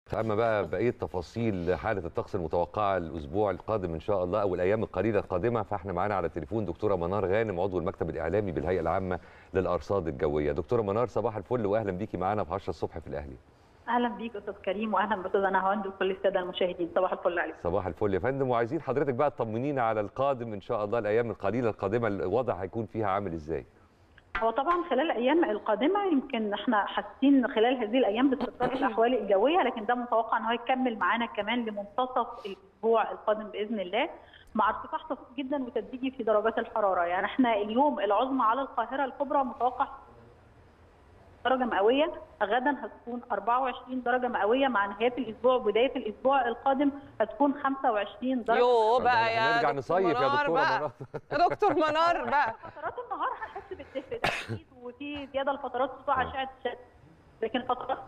اما بقى بقيه تفاصيل حاله الطقس المتوقعه الاسبوع القادم ان شاء الله او الايام القليله القادمه فاحنا معانا على التليفون دكتوره منار غانم عضو المكتب الاعلامي بالهيئه العامه للارصاد الجويه دكتوره منار صباح الفل واهلا بيكي معانا في 10 الصبح في الاهلي اهلا بيك استاذ كريم واهلا باستاذ نهاوند وكل الساده المشاهدين صباح الفل عليكم صباح الفل يا فندم وعايزين حضرتك بقى تطمنينا على القادم ان شاء الله الايام القليله القادمه الوضع هيكون فيها عامل ازاي هو طبعا خلال الايام القادمه يمكن احنا حاسين خلال هذه الايام باستقرار الاحوال الجويه لكن ده متوقع ان هو يكمل معانا كمان لمنتصف الاسبوع القادم باذن الله مع ارتفاع طفيف جدا وتدريجي في درجات الحراره يعني احنا اليوم العظمى على القاهره الكبرى متوقع درجه مئويه غدا هتكون 24 درجه مئويه مع نهايه الاسبوع وبدايه الاسبوع القادم هتكون 25 درجه يو بقى يا هنرجع دكتور نصيف يا منار دكتوره بقى. منار يا دكتور منار بقى فترات النهار هنحس بالدفء ده اكيد وفي زياده لفترات سطوع اشعه الشمس لكن فترات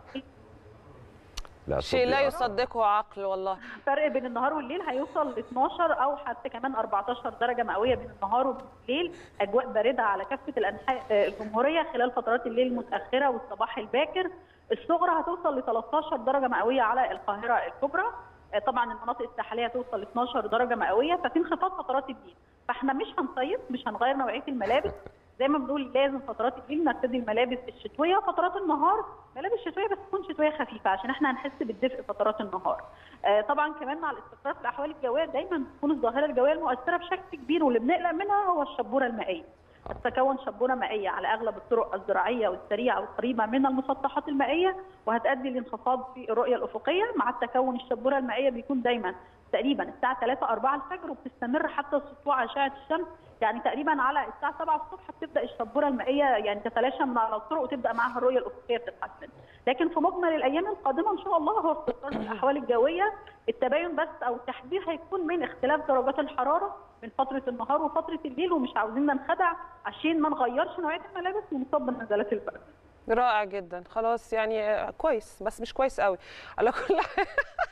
لا شيء لا صدق. يصدقه عقل والله الفرق بين النهار والليل هيوصل ل 12 او حتى كمان 14 درجه مئويه بين النهار وبالليل اجواء بارده على كافه الانحاء آه، الجمهوريه خلال فترات الليل المتاخره والصباح الباكر الصغرى هتوصل ل 13 درجه مئويه على القاهره الكبرى آه، طبعا المناطق الساحليه توصل ل 12 درجه مئويه ففي انخفاض فترات الليل فاحنا مش هنصيف مش هنغير نوعيه الملابس زي ما بنقول لازم فترات الليل نرتدي الملابس الشتويه وفترات النهار ملابس شتويه بس تكون شتويه خفيفه عشان احنا هنحس بالدفء فترات النهار. آه طبعا كمان مع الاستقرار في الاحوال الجويه دايما بتكون الظاهره الجويه المؤثره بشكل كبير واللي بنقلق منها هو الشبوره المائيه. تتكون شبوره مائيه على اغلب الطرق الزراعيه والسريعه والقريبه من المسطحات المائيه وهتؤدي لانخفاض في الرؤيه الافقيه مع التكون الشبوره المائيه بيكون دايما تقريبا الساعه 3 4 الفجر وبتستمر حتى سطوع اشعه الشمس يعني تقريبا على الساعه 7 الصبح بتبدا الشبوره المائيه يعني تتلاشى من على الطرق وتبدا معاها الرؤيه الافقيه بتتحسن لكن في مجمل الايام القادمه ان شاء الله هو استقرار في الاحوال الجويه التباين بس او التحذير هيكون من اختلاف درجات الحراره من فتره النهار وفتره الليل ومش عاوزين ننخدع عشان ما نغيرش نوعيه الملابس ونصاب بنزلات البرد رائع جدا خلاص يعني آه، كويس بس مش كويس قوي على كل حال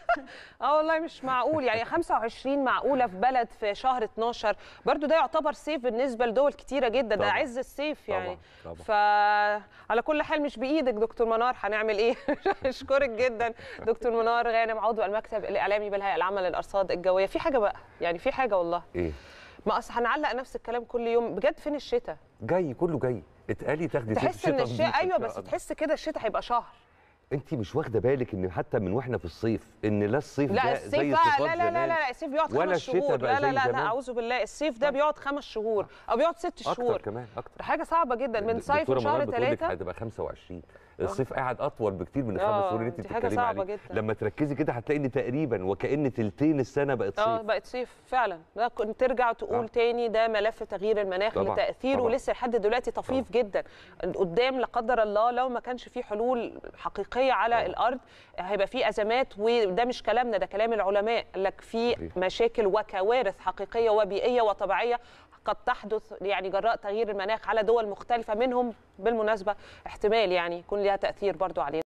اه والله مش معقول يعني 25 معقوله في بلد في شهر 12 برضو ده يعتبر سيف بالنسبه لدول كتيره جدا ده طبعاً. عز السيف يعني طبعاً، طبعاً. فعلى كل حال مش بايدك دكتور منار هنعمل ايه اشكرك جدا دكتور منار غانم عضو المكتب الاعلامي بالهيئه العامه للارصاد الجويه في حاجه بقى يعني في حاجه والله ايه ما اصل هنعلق نفس الكلام كل يوم بجد فين الشتاء جاي كله جاي اتقالي تاخدي تحس ان شتا الشتاء نضيفة إن ايوه شاء بس الله. تحس كده الشتاء هيبقى شهر انت مش واخده بالك ان حتى من واحنا في الصيف ان لا الصيف لا ده الصيف زي بقى صفات لا لا لا زمان لا الصيف بيقعد ولا خمس الشتاء شهور بقى لا لا زي لا لا زمان. اعوذ بالله الصيف ده بيقعد خمس شهور او بيقعد ست اكتر شهور كمان اكتر ده حاجه صعبه جدا من صيف دكتورة منار لشهر بتقول لك ثلاثه هتبقى 25 الصيف قاعد اطول بكتير من آه، الخمس شهور اللي انت دي حاجة بتتكلمي صعبة عليه جدا. لما تركزي كده هتلاقي ان تقريبا وكأن تلتين السنه بقت اه صيف بقت صيف فعلا ده كنت ترجع تقول آه. تاني ده ملف تغيير المناخ طبعاً، اللي تاثيره طبعاً. لسه لحد دلوقتي طفيف جدا قدام لا قدر الله لو ما كانش في حلول حقيقيه على طبعاً. الارض هيبقى في ازمات وده مش كلامنا ده كلام العلماء قال لك في صحيح. مشاكل وكوارث حقيقيه وبيئيه وطبيعيه قد تحدث يعني جراء تغيير المناخ على دول مختلفه منهم بالمناسبه احتمال يعني يكون لها تاثير برضو علينا